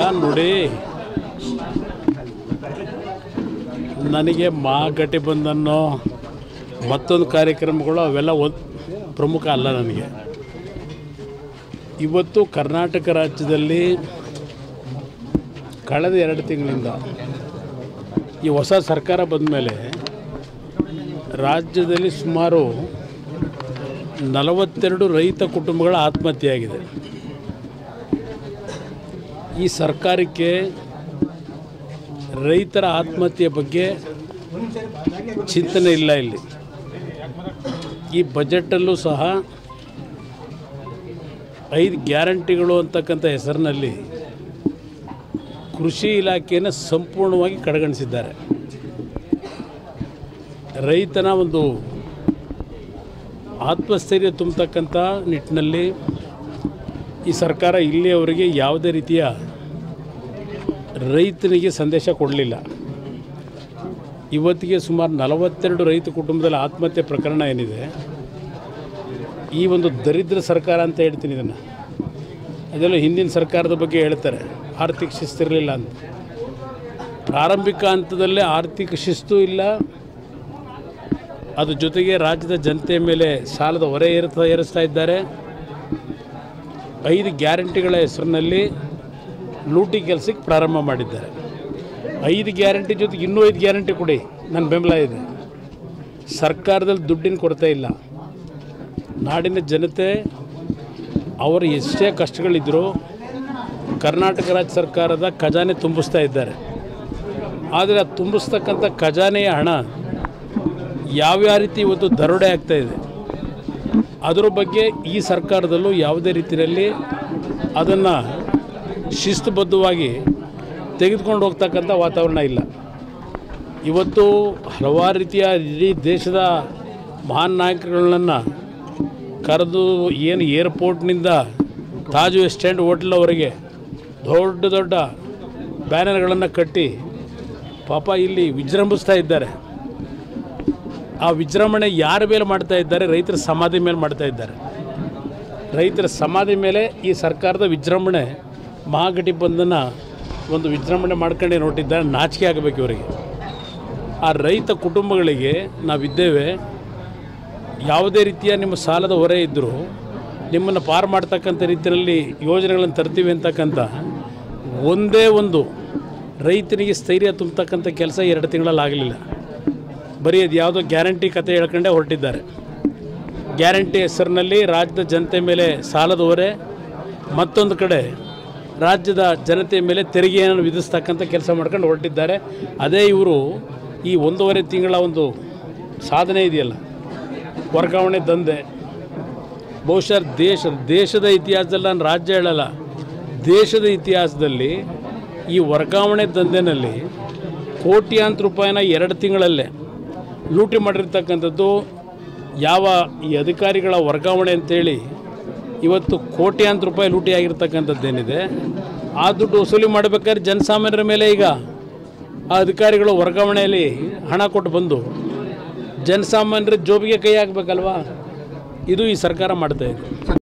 ನೋಡಿ ನನಗೆ ಮಹಾಗಠಬಂಧನೋ ಮತ್ತೊಂದು ಕಾರ್ಯಕ್ರಮಗಳು ಅವೆಲ್ಲ ಒಂದು ಪ್ರಮುಖ ಅಲ್ಲ ನನಗೆ ಇವತ್ತು ಕರ್ನಾಟಕ ರಾಜ್ಯದಲ್ಲಿ ಕಳೆದ ಎರಡು ತಿಂಗಳಿಂದ ಈ ಹೊಸ ಸರ್ಕಾರ ಬಂದ ಮೇಲೆ ರಾಜ್ಯದಲ್ಲಿ ಸುಮಾರು ನಲವತ್ತೆರಡು ರೈತ ಕುಟುಂಬಗಳ ಆತ್ಮಹತ್ಯೆಯಾಗಿದೆ ಈ ಸರ್ಕಾರಕ್ಕೆ ರೈತರ ಆತ್ಮಹತ್ಯೆ ಬಗ್ಗೆ ಚಿಂತನೆ ಇಲ್ಲ ಇಲ್ಲಿ ಈ ಬಜೆಟಲ್ಲೂ ಸಹ ಐದು ಗ್ಯಾರಂಟಿಗಳು ಅಂತಕ್ಕಂಥ ಹೆಸರಿನಲ್ಲಿ ಕೃಷಿ ಇಲಾಖೆಯನ್ನು ಸಂಪೂರ್ಣವಾಗಿ ಕಡೆಗಣಿಸಿದ್ದಾರೆ ರೈತನ ಒಂದು ಆತ್ಮಸ್ಥೈರ್ಯ ತುಂಬತಕ್ಕಂಥ ನಿಟ್ಟಿನಲ್ಲಿ ಈ ಸರ್ಕಾರ ಇಲ್ಲಿಯವರೆಗೆ ಯಾವುದೇ ರೀತಿಯ ರೈತನಿಗೆ ಸಂದೇಶ ಕೊಡಲಿಲ್ಲ ಇವತ್ತಿಗೆ ಸುಮಾರು ನಲವತ್ತೆರಡು ರೈತ ಕುಟುಂಬದಲ್ಲಿ ಆತ್ಮಹತ್ಯೆ ಪ್ರಕರಣ ಏನಿದೆ ಈ ಒಂದು ದರಿದ್ರ ಸರ್ಕಾರ ಅಂತ ಹೇಳ್ತೀನಿ ಇದನ್ನು ಅದೆಲ್ಲ ಹಿಂದಿನ ಸರ್ಕಾರದ ಬಗ್ಗೆ ಹೇಳ್ತಾರೆ ಆರ್ಥಿಕ ಶಿಸ್ತಿರಲಿಲ್ಲ ಅಂತ ಪ್ರಾರಂಭಿಕ ಹಂತದಲ್ಲೇ ಆರ್ಥಿಕ ಶಿಸ್ತು ಇಲ್ಲ ಅದ್ರ ಜೊತೆಗೆ ರಾಜ್ಯದ ಜನತೆ ಮೇಲೆ ಸಾಲದ ಹೊರೆ ಏರ್ತಾ ಏರಿಸ್ತಾ ಇದ್ದಾರೆ ಐದು ಗ್ಯಾರಂಟಿಗಳ ಹೆಸರಿನಲ್ಲಿ ಲೂಟಿ ಕೆಲಸಕ್ಕೆ ಪ್ರಾರಂಭ ಮಾಡಿದ್ದಾರೆ ಐದು ಗ್ಯಾರಂಟಿ ಜೊತೆಗೆ ಇನ್ನೂ ಐದು ಗ್ಯಾರಂಟಿ ಕೊಡಿ ನನ್ನ ಬೆಂಬಲ ಇದೆ ಸರ್ಕಾರದಲ್ಲಿ ದುಡ್ಡಿನ ಕೊರತೆ ಇಲ್ಲ ನಾಡಿನ ಜನತೆ ಅವರು ಎಷ್ಟೇ ಕಷ್ಟಗಳಿದ್ದರೂ ಕರ್ನಾಟಕ ರಾಜ್ಯ ಸರ್ಕಾರದ ಖಜಾನೆ ತುಂಬಿಸ್ತಾ ಇದ್ದಾರೆ ಆದರೆ ಆ ತುಂಬಿಸ್ತಕ್ಕಂಥ ಖಜಾನೆಯ ಹಣ ಯಾವ್ಯಾವ ರೀತಿ ಇವತ್ತು ದರೋಡೆ ಆಗ್ತಾ ಇದೆ ಅದರ ಬಗ್ಗೆ ಈ ಸರ್ಕಾರದಲ್ಲೂ ಯಾವುದೇ ರೀತಿಯಲ್ಲಿ ಅದನ್ನು ಶಿಸ್ತುಬದ್ಧವಾಗಿ ತೆಗೆದುಕೊಂಡು ಹೋಗ್ತಕ್ಕಂಥ ವಾತಾವರಣ ಇಲ್ಲ ಇವತ್ತು ಹಲವಾರು ರೀತಿಯ ಇಡೀ ದೇಶದ ಮಹಾನ್ ನಾಯಕರುಗಳನ್ನು ಕರೆದು ಏನು ಏರ್ಪೋರ್ಟ್ನಿಂದ ತಾಜ್ ವೆಸ್ಟ್ ಎಂಡ್ ಹೋಟ್ಲವರೆಗೆ ದೊಡ್ಡ ದೊಡ್ಡ ಬ್ಯಾನರ್ಗಳನ್ನು ಕಟ್ಟಿ ಪಾಪ ಇಲ್ಲಿ ವಿಜೃಂಭಿಸ್ತಾ ಇದ್ದಾರೆ ಆ ವಿಜೃಂಭಣೆ ಯಾರ ಮೇಲೆ ಮಾಡ್ತಾ ಇದ್ದಾರೆ ರೈತರ ಸಮಾಧಿ ಮೇಲೆ ಮಾಡ್ತಾ ಇದ್ದಾರೆ ರೈತರ ಸಮಾಧಿ ಮೇಲೆ ಈ ಸರ್ಕಾರದ ವಿಜೃಂಭಣೆ ಮಹಾಗಠಬಂಧನ ಒಂದು ವಿಜೃಂಭಣೆ ಮಾಡ್ಕೊಂಡೇ ನೋಟಿದ್ದಾರೆ ನಾಚಿಕೆ ಆಗಬೇಕು ಇವರಿಗೆ ಆ ರೈತ ಕುಟುಂಬಗಳಿಗೆ ನಾವಿದ್ದೇವೆ ಯಾವುದೇ ರೀತಿಯ ನಿಮ್ಮ ಸಾಲದ ಹೊರೆ ಇದ್ದರೂ ನಿಮ್ಮನ್ನು ಪಾರು ಮಾಡ್ತಕ್ಕಂಥ ರೀತಿಯಲ್ಲಿ ಯೋಜನೆಗಳನ್ನು ತರ್ತೀವಿ ಅಂತಕ್ಕಂಥ ಒಂದೇ ಒಂದು ರೈತನಿಗೆ ಸ್ಥೈರ್ಯ ತುಂಬತಕ್ಕಂಥ ಕೆಲಸ ಎರಡು ತಿಂಗಳಲ್ಲಿ ಆಗಲಿಲ್ಲ ಬರೀ ಅದು ಯಾವುದೋ ಗ್ಯಾರಂಟಿ ಕತೆ ಹೇಳ್ಕೊಂಡೇ ಹೊರಟಿದ್ದಾರೆ ಗ್ಯಾರಂಟಿ ಹೆಸರಿನಲ್ಲಿ ರಾಜ್ಯದ ಜನತೆ ಮೇಲೆ ಸಾಲದ ಹೊರೆ ಮತ್ತೊಂದು ಕಡೆ ರಾಜ್ಯದ ಜನತೆ ಮೇಲೆ ತೆರಿಗೆಯನ್ನು ವಿಧಿಸ್ತಕ್ಕಂಥ ಕೆಲಸ ಮಾಡ್ಕೊಂಡು ಹೊರಟಿದ್ದಾರೆ ಅದೇ ಇವರು ಈ ಒಂದೂವರೆ ತಿಂಗಳ ಒಂದು ಸಾಧನೆ ಇದೆಯಲ್ಲ ವರ್ಗಾವಣೆ ದಂಧೆ ಬಹುಶಃ ದೇಶ ದೇಶದ ಇತಿಹಾಸದಲ್ಲಿ ನಾನು ರಾಜ್ಯ ಹೇಳಲ್ಲ ದೇಶದ ಇತಿಹಾಸದಲ್ಲಿ ಈ ವರ್ಗಾವಣೆ ದಂಧೆನಲ್ಲಿ ಕೋಟ್ಯಾಂತರ ರೂಪಾಯಿನ ಎರಡು ತಿಂಗಳಲ್ಲೇ ಲೂಟಿ ಮಾಡಿರ್ತಕ್ಕಂಥದ್ದು ಯಾವ ಈ ಅಧಿಕಾರಿಗಳ ವರ್ಗಾವಣೆ ಅಂತೇಳಿ ಇವತ್ತು ಕೋಟ್ಯಾಂತರ ರೂಪಾಯಿ ಲೂಟಿ ಆಗಿರ್ತಕ್ಕಂಥದ್ದೇನಿದೆ ಆ ದುಡ್ಡು ವಸೂಲಿ ಮಾಡಬೇಕಾದ್ರೆ ಜನಸಾಮಾನ್ಯರ ಮೇಲೆ ಈಗ ಆ ಅಧಿಕಾರಿಗಳು ವರ್ಗಾವಣೆಯಲ್ಲಿ ಹಣ ಕೊಟ್ಟು ಬಂದು ಜನಸಾಮಾನ್ಯರ ಜೋಬಿಗೆ ಕೈ ಹಾಕಬೇಕಲ್ವಾ ಇದು ಈ ಸರ್ಕಾರ ಮಾಡ್ತಾ ಇದೆ